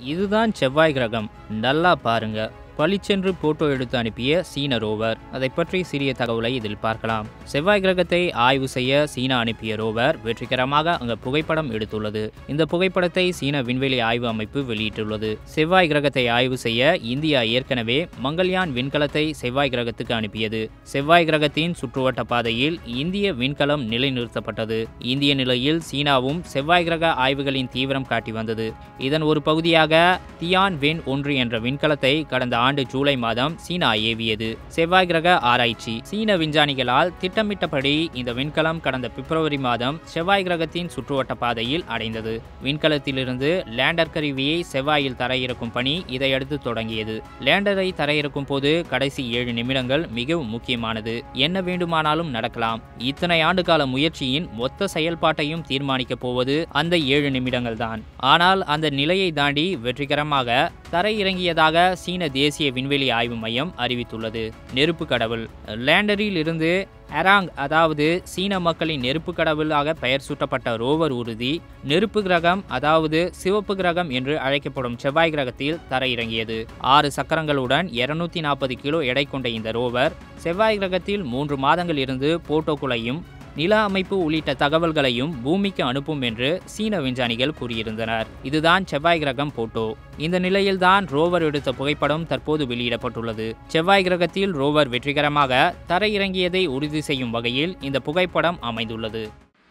இதுதான் செவ்வாய் கிரகம் நல்லா பாருங்க பளிச்சென்று போட்டோ எடுத்து அனுப்பிய சீன ரோவர் அதை பற்றி சிறிய தகவலை இதில் பார்க்கலாம் செவ்வாய் கிரகத்தை ஆய்வு செய்ய சீனா அனுப்பிய ரோவர் வெற்றிகரமாக அங்கு புகைப்படம் எடுத்துள்ளது இந்த புகைப்படத்தை சீன விண்வெளி ஆய்வு அமைப்பு வெளியிட்டுள்ளது செவ்வாய் கிரகத்தை ஆய்வு செய்ய இந்தியா ஏற்கனவே மங்கள்யான் விண்கலத்தை செவ்வாய் கிரகத்துக்கு அனுப்பியது செவ்வாய் கிரகத்தின் சுற்றுவட்ட பாதையில் இந்திய விண்கலம் நிலைநிறுத்தப்பட்டது இந்திய நிலையில் சீனாவும் செவ்வாய் கிரக ஆய்வுகளின் தீவிரம் காட்டி வந்தது இதன் ஒரு பகுதியாக தியான் வென் ஒன்று என்ற விண்கலத்தை கடந்த ஆண்டு ஜூலை மாதம் சீனா ஏவியது செவ்வாய் கிரக ஆராய்ச்சி சீன விஞ்ஞானிகளால் திட்டமிட்டபடி இந்த விண்கலம் கடந்த பிப்ரவரி மாதம் செவ்வாய் கிரகத்தின் சுற்றுவட்ட பாதையில் அடைந்தது விண்கலத்திலிருந்து லேண்டர் கருவியை செவ்வாயில் தரையிறக்கும் பணி இதையடுத்து தொடங்கியது லேண்டரை தரையிறக்கும் போது கடைசி ஏழு நிமிடங்கள் மிகவும் முக்கியமானது என்ன வேண்டுமானாலும் நடக்கலாம் இத்தனை ஆண்டுகால முயற்சியின் மொத்த செயல்பாட்டையும் தீர்மானிக்கப் போவது அந்த ஏழு நிமிடங்கள் தான் ஆனால் அந்த நிலையை தாண்டி வெற்றிகரமாக தரையிறங்கியதாக சீன தேசிய விண்வெளி ஆய்வு மையம் அறிவித்துள்ளது நெருப்பு கடவுள் லேண்டரில் இருந்து அராங் அதாவது சீன மக்களின் நெருப்பு கடவுளாக பெயர் சூட்டப்பட்ட ரோவர் உறுதி நெருப்பு கிரகம் அதாவது சிவப்பு கிரகம் என்று அழைக்கப்படும் செவ்வாய் கிரகத்தில் தரையிறங்கியது ஆறு சக்கரங்களுடன் இருநூத்தி நாற்பது கிலோ எடை கொண்ட இந்த ரோவர் செவ்வாய் கிரகத்தில் மூன்று மாதங்கள் இருந்து போட்டோக்குளையும் நில அமைப்பு உள்ளிட்ட தகவல்களையும் பூமிக்கு அனுப்பும் என்று சீன விஞ்ஞானிகள் கூறியிருந்தனர் இதுதான் செவ்வாய் கிரகம் போட்டோ இந்த நிலையில்தான் ரோவர் எடுத்த புகைப்படம் தற்போது வெளியிடப்பட்டுள்ளது செவ்வாய் கிரகத்தில் ரோவர் வெற்றிகரமாக தரையிறங்கியதை உறுதி செய்யும் வகையில் இந்த புகைப்படம் அமைந்துள்ளது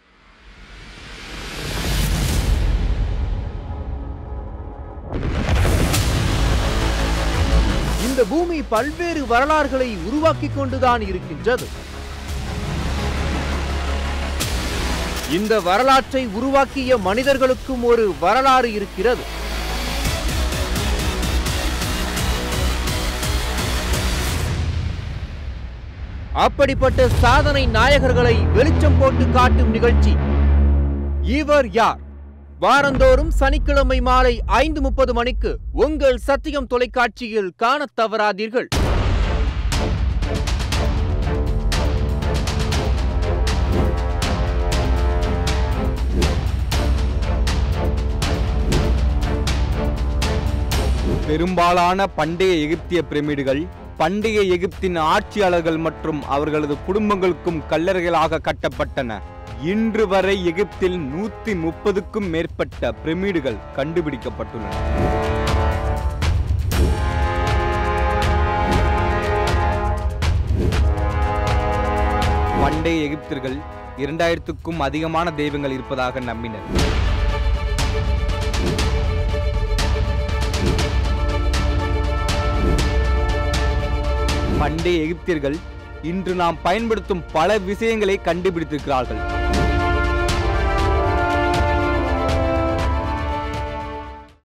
இந்த பூமி பல்வேறு வரலாறுகளை உருவாக்கிக் கொண்டுதான் இருக்கின்றது இந்த வரலாற்றை உருவாக்கிய மனிதர்களுக்கும் ஒரு வரலாறு இருக்கிறது அப்படிப்பட்ட சாதனை நாயகர்களை வெளிச்சம் போட்டு காட்டும் நிகழ்ச்சி இவர் யார் வாரந்தோறும் சனிக்கிழமை மாலை ஐந்து முப்பது மணிக்கு உங்கள் சத்தியம் தொலைக்காட்சியில் காணத் தவறாதீர்கள் பெரும்பாலான பண்டைய எகிப்திய பிரமிடுகள் பண்டைய எகிப்தின் ஆட்சியாளர்கள் மற்றும் அவர்களது குடும்பங்களுக்கும் கல்லறைகளாக கட்டப்பட்டன இன்று வரை எகிப்தில் நூத்தி முப்பதுக்கும் மேற்பட்ட பிரமிடுகள் கண்டுபிடிக்கப்பட்டுள்ளன பண்டைய எகிப்தியர்கள் இரண்டாயிரத்துக்கும் அதிகமான தெய்வங்கள் இருப்பதாக நம்பினர் பண்டைய எகிப்தியர்கள் இன்று நாம் பயன்படுத்தும் பல விஷயங்களை கண்டுபிடித்திருக்கிறார்கள்